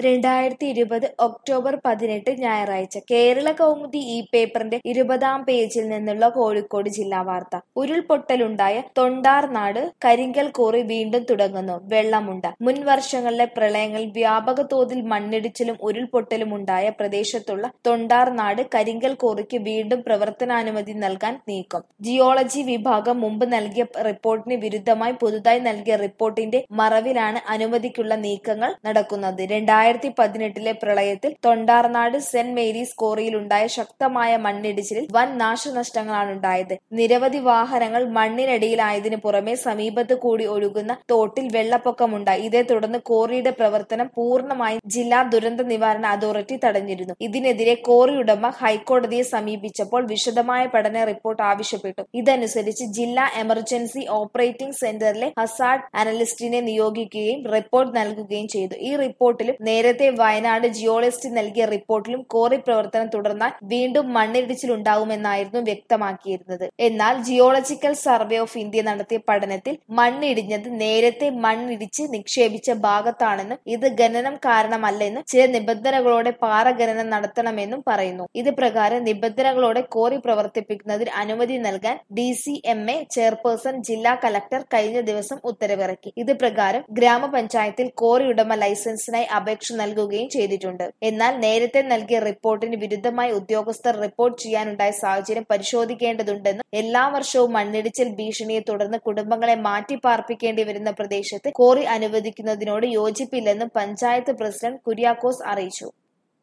രണ്ടായിരത്തി ഇരുപത് ഒക്ടോബർ പതിനെട്ട് ഞായറാഴ്ച കേരള കൗമുദി ഈ പേപ്പറിന്റെ ഇരുപതാം പേജിൽ നിന്നുള്ള കോഴിക്കോട് ജില്ലാ വാർത്ത ഉരുൾപൊട്ടലുണ്ടായ തൊണ്ടാർനാട് കരിങ്കൽ കോറി വീണ്ടും തുടങ്ങുന്നു വെള്ളമുണ്ട മുൻ വർഷങ്ങളിലെ പ്രളയങ്ങളിൽ വ്യാപക തോതിൽ മണ്ണിടിച്ചിലും ഉരുൾപൊട്ടലും ഉണ്ടായ പ്രദേശത്തുള്ള തൊണ്ടാർനാട് കരിങ്കൽ കോറിക്ക് വീണ്ടും പ്രവർത്തനാനുമതി നൽകാൻ നീക്കം ജിയോളജി വിഭാഗം മുമ്പ് നൽകിയ റിപ്പോർട്ടിന് വിരുദ്ധമായി പുതുതായി നൽകിയ റിപ്പോർട്ടിന്റെ മറവിലാണ് അനുമതിക്കുള്ള നീക്കങ്ങൾ നടക്കുന്നത് രണ്ടായിരത്തി പതിനെട്ടിലെ പ്രളയത്തിൽ തൊണ്ടാർനാട് സെന്റ് മേരീസ് കോറിയിലുണ്ടായ ശക്തമായ മണ്ണിടിച്ചിലിൽ വൻ നാശനഷ്ടങ്ങളാണ് ഉണ്ടായത് നിരവധി വാഹനങ്ങൾ മണ്ണിനടിയിലായതിനു പുറമെ സമീപത്ത് കൂടി ഒഴുകുന്ന തോട്ടിൽ വെള്ളപ്പൊക്കമുണ്ടായി ഇതേ തുടർന്ന് കോറിയുടെ പ്രവർത്തനം പൂർണ്ണമായും ജില്ലാ ദുരന്ത നിവാരണ അതോറിറ്റി തടഞ്ഞിരുന്നു ഇതിനെതിരെ കോറി ഉടമ ഹൈക്കോടതിയെ സമീപിച്ചപ്പോൾ വിശദമായ പഠന റിപ്പോർട്ട് ആവശ്യപ്പെട്ടു ഇതനുസരിച്ച് ജില്ലാ എമർജൻസി ഓപ്പറേറ്റിംഗ് സെന്ററിലെ ഹസാർഡ് അനലിസ്റ്റിനെ നിയോഗിക്കുകയും റിപ്പോർട്ട് നൽകുകയും ചെയ്തു ഈ റിപ്പോർട്ടിലും നേരത്തെ വയനാട് ജിയോളജിസ്റ്റ് നൽകിയ റിപ്പോർട്ടിലും കോറി പ്രവർത്തനം തുടർന്നാൽ വീണ്ടും മണ്ണിടിച്ചിലുണ്ടാകുമെന്നായിരുന്നു വ്യക്തമാക്കിയിരുന്നത് എന്നാൽ ജിയോളജിക്കൽ സർവേ ഓഫ് ഇന്ത്യ നടത്തിയ പഠനത്തിൽ മണ്ണിടിഞ്ഞത് നേരത്തെ മണ്ണിടിച്ച് നിക്ഷേപിച്ച ഭാഗത്താണെന്നും ഇത് ഖനനം കാരണമല്ലെന്നും ചില നിബന്ധനകളോടെ പാറ ഖനനം നടത്തണമെന്നും പറയുന്നു ഇത് പ്രകാരം നിബന്ധനകളോടെ കോറി പ്രവർത്തിപ്പിക്കുന്നതിന് അനുമതി നൽകാൻ D C M A chairperson ജില്ലാ കലക്ടർ കഴിഞ്ഞ ദിവസം ഉത്തരവിറക്കി ഇത് പ്രകാരം ഗ്രാമപഞ്ചായത്തിൽ കോറി ഉടമ ലൈസൻസിനായി അപേക്ഷ നൽകുകയും ചെയ്തിട്ടുണ്ട് എന്നാൽ നേരത്തെ നൽകിയ റിപ്പോർട്ടിന് വിരുദ്ധമായി ഉദ്യോഗസ്ഥർ റിപ്പോർട്ട് ചെയ്യാനുണ്ടായ സാഹചര്യം പരിശോധിക്കേണ്ടതുണ്ടെന്നും എല്ലാ വർഷവും മണ്ണിടിച്ചിൽ ഭീഷണിയെ തുടർന്ന് കുടുംബങ്ങളെ മാറ്റി പാർപ്പിക്കേണ്ടി വരുന്ന പ്രദേശത്ത് കോറി അനുവദിക്കുന്നതിനോട് യോജിപ്പില്ലെന്നും പഞ്ചായത്ത് പ്രസിഡന്റ് കുര്യാക്കോസ് അറിയിച്ചു